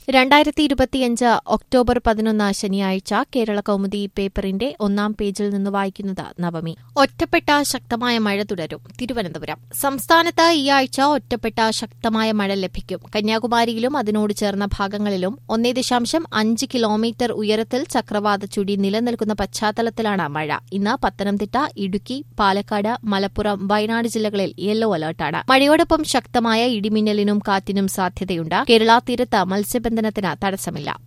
രണ്ടായിരത്തി ഇരുപത്തിയഞ്ച് ഒക്ടോബർ പതിനൊന്ന് ശനിയാഴ്ച കേരള കൗമുദി പേപ്പറിന്റെ ഒന്നാം പേജിൽ നിന്ന് വായിക്കുന്നത് നവമി ഒറ്റപ്പെട്ട ശക്തമായ മഴ തുടരും തിരുവനന്തപുരം സംസ്ഥാനത്ത് ഈ ആഴ്ച ഒറ്റപ്പെട്ട ശക്തമായ മഴ ലഭിക്കും കന്യാകുമാരിയിലും അതിനോട് ചേർന്ന ഭാഗങ്ങളിലും ഒന്നേ ദശാംശം അഞ്ച് കിലോമീറ്റർ ഉയരത്തിൽ ചക്രവാത ചുഴി നിലനിൽക്കുന്ന പശ്ചാത്തലത്തിലാണ് മഴ ഇന്ന് പത്തനംതിട്ട ഇടുക്കി പാലക്കാട് മലപ്പുറം വയനാട് ജില്ലകളിൽ യെല്ലോ അലർട്ടാണ് മഴയോടൊപ്പം ശക്തമായ ഇടിമിന്നലിനും കാറ്റിനും സാധ്യതയുണ്ട് കേരള തീരത്ത് മത്സ്യബന്ധനത്തിന് തടസ്സമില്ല